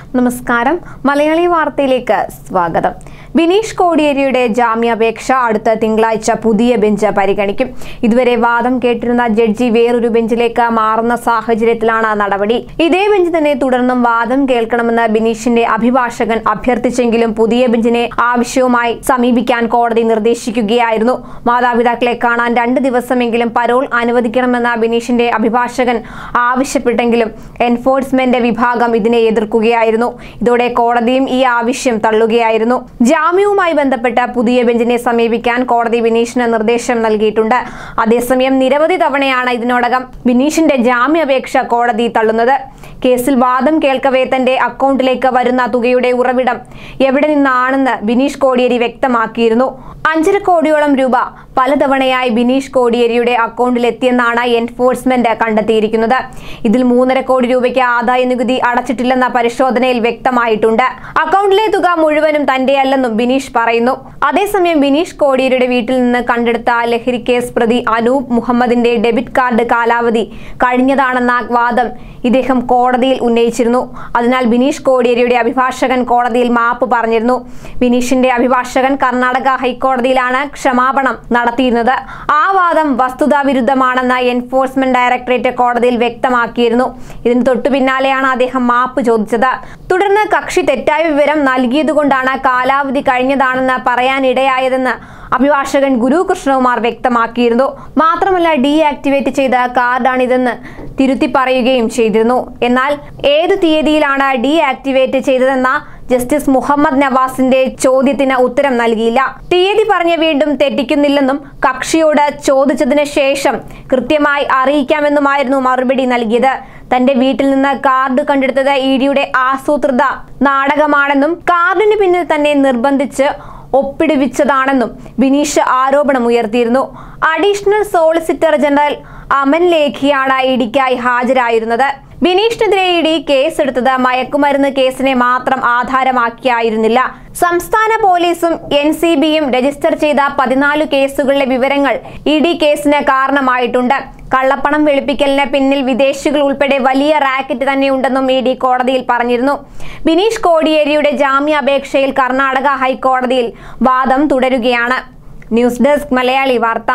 നമസ്കാരം മലയാളി വാർത്തയിലേക്ക് സ്വാഗതം ബിനീഷ് കോടിയേരിയുടെ ജാമ്യാപേക്ഷ അടുത്ത തിങ്കളാഴ്ച പുതിയ ബെഞ്ച് പരിഗണിക്കും ഇതുവരെ വാദം കേട്ടിരുന്ന ജഡ്ജി വേറൊരു ബെഞ്ചിലേക്ക് മാറുന്ന സാഹചര്യത്തിലാണ് നടപടി ഇതേ ബെഞ്ച് തന്നെ തുടർന്നും വാദം കേൾക്കണമെന്ന് ബിനീഷിന്റെ അഭിഭാഷകൻ അഭ്യർത്ഥിച്ചെങ്കിലും പുതിയ ബെഞ്ചിനെ ആവശ്യവുമായി സമീപിക്കാൻ കോടതി നിർദ്ദേശിക്കുകയായിരുന്നു മാതാപിതാക്കളെ കാണാൻ രണ്ട് ദിവസമെങ്കിലും പരോൾ അനുവദിക്കണമെന്ന ബിനീഷിന്റെ അഭിഭാഷകൻ ആവശ്യപ്പെട്ടെങ്കിലും എൻഫോഴ്സ്മെന്റ് വിഭാഗം ഇതിനെ എതിർക്കുകയായിരുന്നു ഇതോടെ കോടതിയും ഈ ആവശ്യം തള്ളുകയായിരുന്നു ജാമ്യവുമായി ബന്ധപ്പെട്ട പുതിയ ബെഞ്ചിനെ സമീപിക്കാൻ കോടതി ബിനീഷിന് നിർദ്ദേശം നൽകിയിട്ടുണ്ട് അതേസമയം നിരവധി തവണയാണ് ഇതിനോടകം ബിനീഷിന്റെ ജാമ്യാപേക്ഷ കോടതി തള്ളുന്നത് കേസിൽ വാദം കേൾക്കവേ തന്റെ അക്കൗണ്ടിലേക്ക് വരുന്ന തുകയുടെ ഉറവിടം എവിടെ നിന്നാണെന്ന് ബിനീഷ് കോടിയേരി വ്യക്തമാക്കിയിരുന്നു അഞ്ചര കോടിയോളം രൂപ പലതവണയായി ബിനീഷ് കോടിയേരിയുടെ അക്കൗണ്ടിൽ എത്തിയെന്നാണ് എൻഫോഴ്സ്മെന്റ് കണ്ടെത്തിയിരിക്കുന്നത് ഇതിൽ മൂന്നര കോടി രൂപയ്ക്ക് ആദായ നികുതി അടച്ചിട്ടില്ലെന്ന പരിശോധനയിൽ വ്യക്തമായിട്ടുണ്ട് അക്കൗണ്ടിലെ തുക മുഴുവനും തന്റെയല്ലെന്നും ബിനീഷ് പറയുന്നു അതേസമയം ബിനീഷ് കോടിയേരിയുടെ വീട്ടിൽ നിന്ന് കണ്ടെടുത്ത ലഹരി കേസ് പ്രതി അനൂപ് മുഹമ്മദിന്റെ ഡെബിറ്റ് കാർഡ് കാലാവധി കഴിഞ്ഞതാണെന്ന വാദം ഇദ്ദേഹം കോടതിയിൽ ഉന്നയിച്ചിരുന്നു അതിനാൽ ബിനീഷ് കോടിയേരിയുടെ അഭിഭാഷകൻ കോടതിയിൽ മാപ്പ് പറഞ്ഞിരുന്നു ബിനീഷിന്റെ അഭിഭാഷകൻ കർണാടക ഹൈക്കോടതിയിലാണ് ക്ഷമാപണം നടത്തിയിരുന്നത് ആ വാദം വസ്തുതാ വിരുദ്ധമാണെന്ന് എൻഫോഴ്സ്മെന്റ് ഡയറക്ടറേറ്റ് കോടതിയിൽ വ്യക്തമാക്കിയിരുന്നു ഇതിന് തൊട്ടു പിന്നാലെയാണ് അദ്ദേഹം മാപ്പ് ചോദിച്ചത് തുടർന്ന് കക്ഷി തെറ്റായ വിവരം നൽകിയതുകൊണ്ടാണ് കാലാവധി കഴിഞ്ഞതാണെന്ന് പറയാനിടയായതെന്ന് അഭിഭാഷകൻ ഗുരു കൃഷ്ണകുമാർ വ്യക്തമാക്കിയിരുന്നു മാത്രമല്ല ഡീആക്ടിവേറ്റ് ചെയ്ത കാർഡാണിതെന്ന് തിരുത്തി പറയുകയും ചെയ്തിരുന്നു എന്നാൽ ഏത് തീയതിയിലാണ് ഡീആക്ടിവേറ്റ് ചെയ്തതെന്ന ജസ്റ്റിസ് മുഹമ്മദ് നവാസിന്റെ ചോദ്യത്തിന് ഉത്തരം നൽകിയില്ല തീയതി പറഞ്ഞ വീണ്ടും തെറ്റിക്കുന്നില്ലെന്നും കക്ഷിയോട് ചോദിച്ചതിന് ശേഷം കൃത്യമായി അറിയിക്കാമെന്നുമായിരുന്നു മറുപടി നൽകിയത് തന്റെ വീട്ടിൽ നിന്ന് കാർഡ് കണ്ടെടുത്തത് ഇ ഡിയുടെ ആസൂത്രിത നാടകമാണെന്നും കാർഡിന് പിന്നിൽ തന്നെ നിർബന്ധിച്ച് ഒപ്പിടുവിച്ചതാണെന്നും ബിനീഷ് ആരോപണമുയർത്തിയിരുന്നു അഡീഷണൽ സോളിസിറ്റർ ജനറൽ അമൻ ലേഖിയാണ് ഇഡിക്കായി ഹാജരായിരുന്നത് ബിനീഷിനെതിരെ ഇഡി കേസെടുത്തത് മയക്കുമരുന്ന് കേസിനെ മാത്രം ആധാരമാക്കിയായിരുന്നില്ല സംസ്ഥാന പോലീസും എൻ സി ബിയും രജിസ്റ്റർ ചെയ്ത പതിനാല് കേസുകളിലെ വിവരങ്ങൾ ഇഡി കേസിന് കാരണമായിട്ടുണ്ട് കള്ളപ്പണം വെളുപ്പിക്കലിന് പിന്നിൽ വിദേശികൾ ഉൾപ്പെടെ വലിയ റാക്കറ്റ് തന്നെയുണ്ടെന്നും ഇ ഡി കോടതിയിൽ പറഞ്ഞിരുന്നു ബിനീഷ് കോടിയേരിയുടെ ജാമ്യാപേക്ഷയിൽ കർണാടക ഹൈക്കോടതിയിൽ വാദം തുടരുകയാണ് ന്യൂസ് ഡെസ്ക് മലയാളി വാർത്ത